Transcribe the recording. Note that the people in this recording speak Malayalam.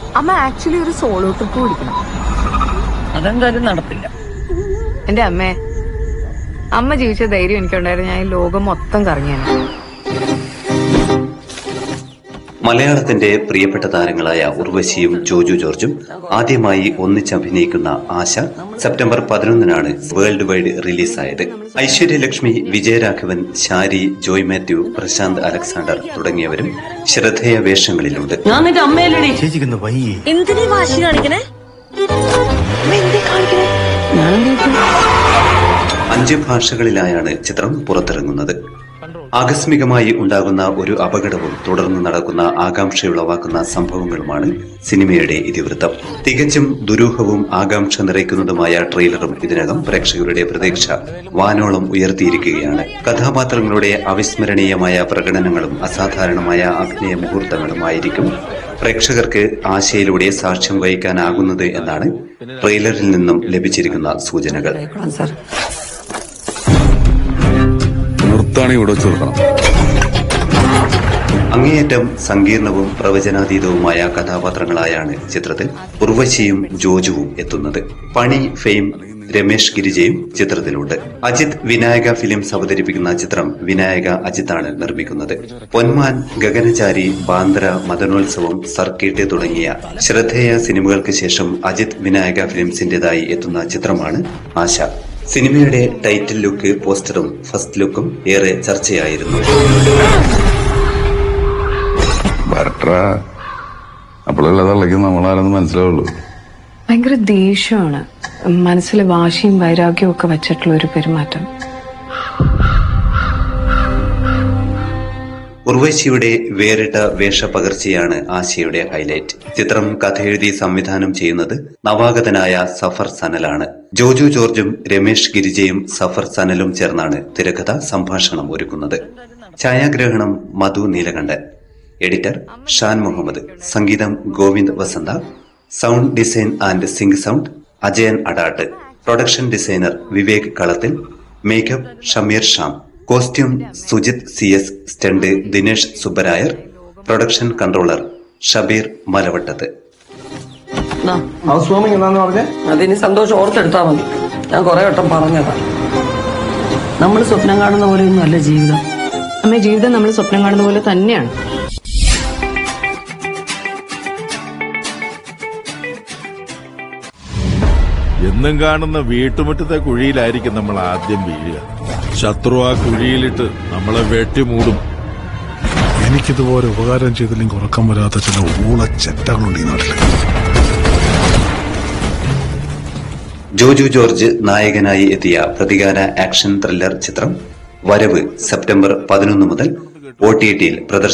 അമ്മ ആക്ച്വലി ഒരു സോളോ ട്രിപ്പ് പിടിക്കണം അതെന്തായാലും നടപ്പില്ല എന്റെ അമ്മേ അമ്മ ജീവിച്ച ധൈര്യം എനിക്കുണ്ടായിരുന്നു ഞാൻ ഈ ലോകം മൊത്തം കറങ്ങിയാണ് മലയാളത്തിന്റെ പ്രിയപ്പെട്ട താരങ്ങളായ ഉർവശിയും ജോജു ജോർജും ആദ്യമായി ഒന്നിച്ചഭിനയിക്കുന്ന ആശ സെപ്റ്റംബർ പതിനൊന്നിനാണ് വേൾഡ് വൈഡ് റിലീസായത് ഐശ്വര്യലക്ഷ്മി വിജയരാഘവൻ ശാരി ജോയ് മാത്യു പ്രശാന്ത് അലക്സാണ്ടർ തുടങ്ങിയവരും ശ്രദ്ധേയ വേഷങ്ങളിലുണ്ട് ഞാൻ നിന്റെ അമ്മയല്ലടി ചേച്ചിക്കൊന്ന് വയ്യേ എന്തിനീ വാശി കാണിക്കണേ അഞ്ച് ഭാഷകളിലായാണ് ചിത്രം പുറത്തിറങ്ങുന്നത് ആകസ്മികമായി ഉണ്ടാകുന്ന ഒരു അപകടവും തുടർന്ന് നടക്കുന്ന ആകാംക്ഷയുളവാക്കുന്ന സംഭവങ്ങളുമാണ് സിനിമയുടെ ഇതിവൃത്തം തികച്ചും ദുരൂഹവും ആകാംക്ഷ നിറയ്ക്കുന്നതുമായ ട്രെയിലറും ഇതിനകം പ്രേക്ഷകരുടെ പ്രതീക്ഷ വാനോളം ഉയർത്തിയിരിക്കുകയാണ് കഥാപാത്രങ്ങളുടെ അവിസ്മരണീയമായ പ്രകടനങ്ങളും അസാധാരണമായ അഭിനയ മുഹൂർത്തങ്ങളുമായിരിക്കും പ്രേക്ഷകർക്ക് ആശയിലൂടെ സാക്ഷ്യം വഹിക്കാനാകുന്നത് എന്നാണ് ട്രെയിലറിൽ നിന്നും ലഭിച്ചിരിക്കുന്ന സൂചനകൾ സാർ നിർത്താണി ഇവിടെ വെച്ച് കൊടുക്കണം അങ്ങേയറ്റം സങ്കീർണവും പ്രവചനാതീതവുമായ കഥാപാത്രങ്ങളായാണ് ചിത്രത്തിൽ ഉർവശിയും ജോജുവും എത്തുന്നത് പണി ഫെയിം രമേഷ് ഗിരിജയും ചിത്രത്തിലുണ്ട് അജിത് വിനായക ഫിലിംസ് അവതരിപ്പിക്കുന്ന ചിത്രം വിനായക അജിത്താണ് നിർമ്മിക്കുന്നത് പൊന്മാൻ ഗഗനചാരി ബാന്ദ്ര മദനോത്സവം സർക്കിട്ട് തുടങ്ങിയ ശ്രദ്ധേയ സിനിമകൾക്ക് ശേഷം അജിത് വിനായക ഫിലിംസിന്റേതായി എത്തുന്ന ചിത്രമാണ് ആശ സിനിമയുടെ ടൈറ്റിൽ ലുക്ക് പോസ്റ്ററും ഫസ്റ്റ് ലുക്കും ഏറെ ചർച്ചയായിരുന്നു വരട്ര അപ്പോഴല്ലേ തള്ളയ്ക്ക് നമ്മളാരെന്ന് മനസ്സിലാവുള്ളൂ ഭയങ്കര ദേഷ്യമാണ് മനസ്സിൽ വാശിയും വൈരാഗ്യവും ഒക്കെ വെച്ചിട്ടുള്ള ഒരു പെരുമാറ്റം ഉർവശിയുടെ വേറിട്ട വേഷപകർച്ചയാണ് ആശയുടെ ഹൈലൈറ്റ് ചിത്രം കഥയെഴുതി സംവിധാനം ചെയ്യുന്നത് നവാഗതനായ സഫർ സനലാണ് ജോജു ജോർജും രമേഷ് ഗിരിജയും സഫർ സനലും ചേർന്നാണ് തിരക്കഥ സംഭാഷണം ഒരുക്കുന്നത് ഛായാഗ്രഹണം മധു നീലകണ്ഠൻ എഡിറ്റർ ഷാൻ മുഹമ്മദ് സംഗീതം Govind Vasantha sound design and sync sound Ajayan Adat production designer Vivek Kalathil makeup Shameer Sham costume Sujith C S stunt Dinesh Subbarayar production controller Shabeer Malavattathu നാ, ഹൗസ് വാമിംഗ് എന്താന്ന് പറഞ്ഞേ അതിന് സന്തോഷം ഓർത്തെടുത്താ മതി ഞാൻ കുറെ വട്ടം പറഞ്ഞതാ നമ്മൾ സ്വപ്നം കാണുന്ന പോലെയൊന്നും അല്ല ജീവിതം അമ്മ ജീവിതം നമ്മൾ സ്വപ്നം കാണുന്ന പോലെ തന്നെയാണ് എന്നും കാണുന്ന വീട്ടുമുറ്റത്തെ കുഴിയിലായിരിക്കും നമ്മൾ ആദ്യം വീഴുക ശത്രു ആ കുഴിയിലിട്ട് നമ്മളെ വെട്ടിമൂടും എനിക്കിതുപോലെ ഉപകാരം ചെയ്തില്ലെങ്കിൽ ഉറക്കം വരാത്ത ചില ഊളച്ചെറ്റകളുണ്ട് ഈ നാട്ടിൽ ജോജു ജോർജ് നായകനായി എത്തിയ പ്രതികാര ആക്ഷൻ ത്രില്ലർ ചിത്രം വരവ് സെപ്റ്റംബർ പതിനൊന്ന് മുതൽ ഒ ടി ടിയിൽ